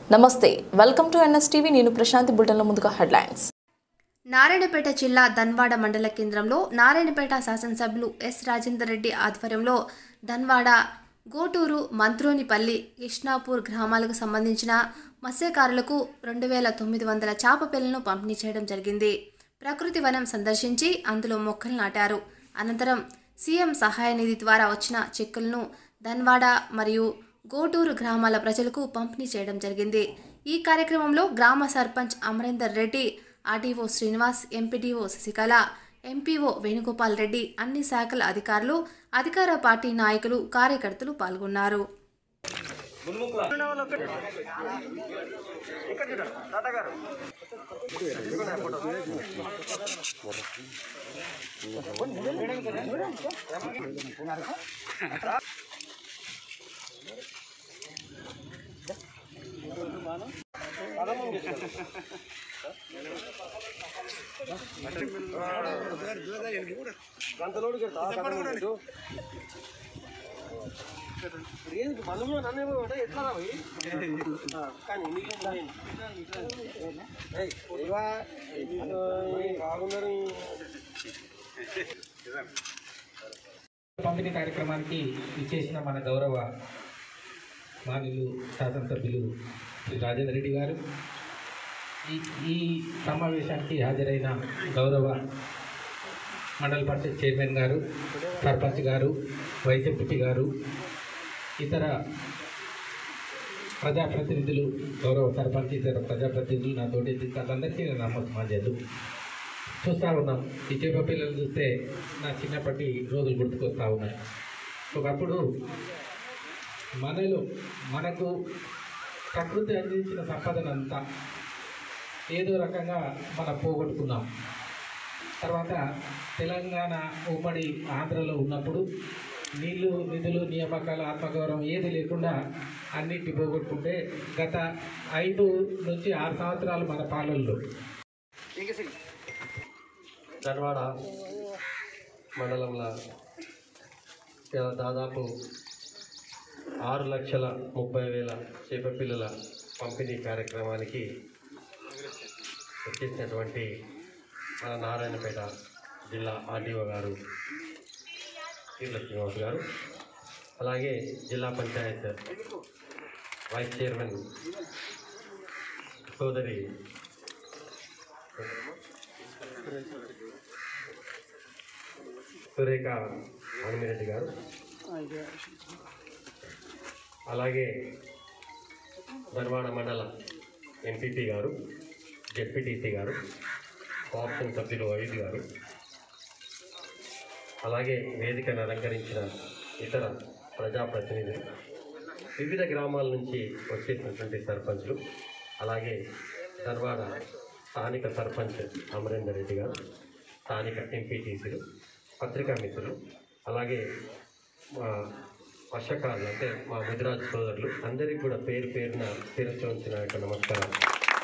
నమస్తే welcome to NSTV నేను ప్రశాంతి బుల్టన్లో ముందుగా హెడ్లైన్స్ నారాయణపేట జిల్లా ధన్వాడ మండల కేంద్రంలో నారాయణపేట శాసనసభ్యులు ఎస్ రాజేందర్ రెడ్డి ఆధ్వర్యంలో ధన్వాడ గోటూరు మంత్రోనిపల్లి కృష్ణాపూర్ గ్రామాలకు సంబంధించిన మత్స్యకారులకు రెండు వేల తొమ్మిది వందల చేప పిల్లలను పంపిణీ చేయడం జరిగింది ప్రకృతి వనం సందర్శించి అందులో మొక్కలు నాటారు అనంతరం సీఎం సహాయ నిధి ద్వారా వచ్చిన చెక్కులను ధన్వాడ మరియు గోటూరు గ్రామాల ప్రజలకు పంపిణీ చేయడం జరిగింది ఈ కార్యక్రమంలో గ్రామ sarpanch Amarender Reddy RDO Srinivas MPDO Sasikala MPO Venugopal Reddy అన్ని శాఖల అధికారులు అధికార పార్టీ నాయకులు కార్యకర్తలు పాల్గొన్నారు పంపిణీ కార్యక్రమానికి ఇచ్చేసిన మన గౌరవ మాన్యులు శాసనసభ్యులు శ్రీ రాజేంద్ర రెడ్డి గారు ఈ ఈ సమావేశానికి హాజరైన గౌరవ మండల పరిషత్ చైర్మన్ గారు సర్పంచ్ గారు వైస్ ఎంపీ గారు ఇతర ప్రజాప్రతినిధులు గౌరవ సర్పంచ్ ఇతర ప్రజాప్రతినిధులు నాతోటి వాళ్ళందరికీ నేను నమ్మకం చూస్తూ ఉన్నాం ఈ చేప పిల్లలు చూస్తే నా చిన్నప్పటి రోజులు గుర్తుకొస్తూ ఉన్నాయి ఒకప్పుడు మనలో మనకు ప్రకృతి అందించిన సంపదనంతా ఏదో రకంగా మనం పోగొట్టుకున్నాం తర్వాత తెలంగాణ ఉమ్మడి ఆంధ్రలో ఉన్నప్పుడు నీళ్లు నిధులు నియామకాలు ఆత్మగౌరవం ఏది లేకుండా అన్నిటి పోగొట్టుకుంటే గత ఐదు నుంచి ఆరు సంవత్సరాలు మన పాలనలో ధన్వాడ మండలంలో ఇలా దాదాపు ఆరు లక్షల ముప్పై వేల చేప పిల్లల పంపిణీ కార్యక్రమానికి వచ్చేసినటువంటి మన నారాయణపేట జిల్లా ఆర్డీఓ గారు కీర్ల శ్రీనివాస్ గారు అలాగే జిల్లా పంచాయత్ వైస్ చైర్మన్ సోదరి సురేఖ హనుమిరెడ్డి గారు అలాగే ధర్వాడ మండల ఎంపీపీ గారు జెడ్పీటీసీ గారు కోఆప్షన్ సభ్యులు వైద్య గారు అలాగే వేదికను అలంకరించిన ఇతర ప్రజాప్రతినిధులు వివిధ గ్రామాల నుంచి వచ్చేసినటువంటి సర్పంచ్లు అలాగే ధర్వాడ స్థానిక సర్పంచ్ అమరేందర్ రెడ్డి గారు స్థానిక ఎంపీటీసీలు పత్రికా మిత్రులు అలాగే మా వర్షకారులు అంటే మా ముదిరాజు సోదరులు అందరికీ కూడా పేరు పేరున శిరస్సు ఉంచిన యొక్క నమస్కారం